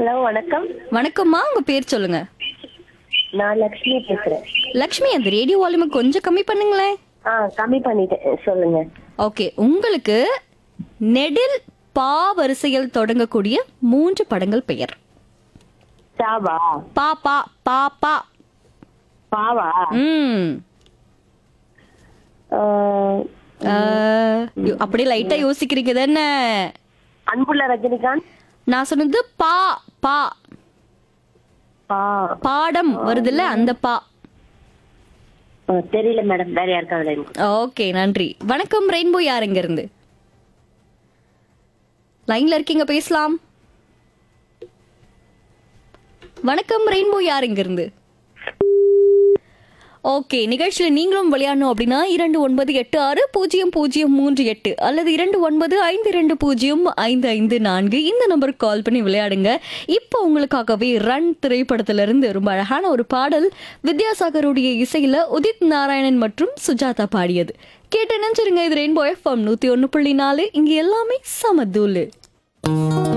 Hello வணக்கம் வணக்கம்மா உங்க பேர் சொல்லுங்க நான் லக்ஷ்மி பேசுறேன் லக்ஷ்மி அந்த ரேடியோ வால்யூமை கொஞ்சம் கம்மி பண்ணுங்களேன் ஆ கம்மி பண்ணிட்டேன் சொல்லுங்க ஓகே உங்களுக்கு நெடில் பா வரிசையில் தொடங்கக்கூடிய மூன்று படங்கள் பெயர் சாவா பா பா பா பா பாவா ம் ஆ, அஹ், யோ- அப்படியே லைட்டா யோசிக்கிறீங்க தானே அன்புள்ள ரஜினிகாந்த் நான் சொன்னது பா பா பா பாடம் வருதுல்ல அந்த பா ஆ, தெரியல மேடம் வேற யாருக்காவது line. ஓகே நன்றி வணக்கம் ரெயின்போ யார் எங்க இருந்து லைன்ல இருக்கீங்க பேசலாம் வணக்கம் ரெயின்போ யார் எங்க இருந்து ஓகே நிகழ்ச்சியில நீங்களும் விளையாடணும் அப்படின்னா இரண்டு ஒன்பது எட்டு ஆறு பூஜ்ஜியம் பூஜ்ஜியம் மூன்று எட்டு அல்லது இரண்டு ஒன்பது ஐந்து இரண்டு பூஜ்ஜியம் ஐந்து ஐந்து நான்கு இந்த நம்பருக்கு கால் பண்ணி விளையாடுங்க இப்போ உங்களுக்காகவே ரன் திரைப்படத்திலிருந்து ரொம்ப அழகான ஒரு பாடல் வித்யாசாகருடைய இசையில உதித் நாராயணன் மற்றும் சுஜாதா பாடியது கேட்டு நினைச்சிருங்க இது ரெயின்போ எஃப்எம் நூத்தி ஒன்னு புள்ளி நாலு இங்க எல்லாமே சமதூலு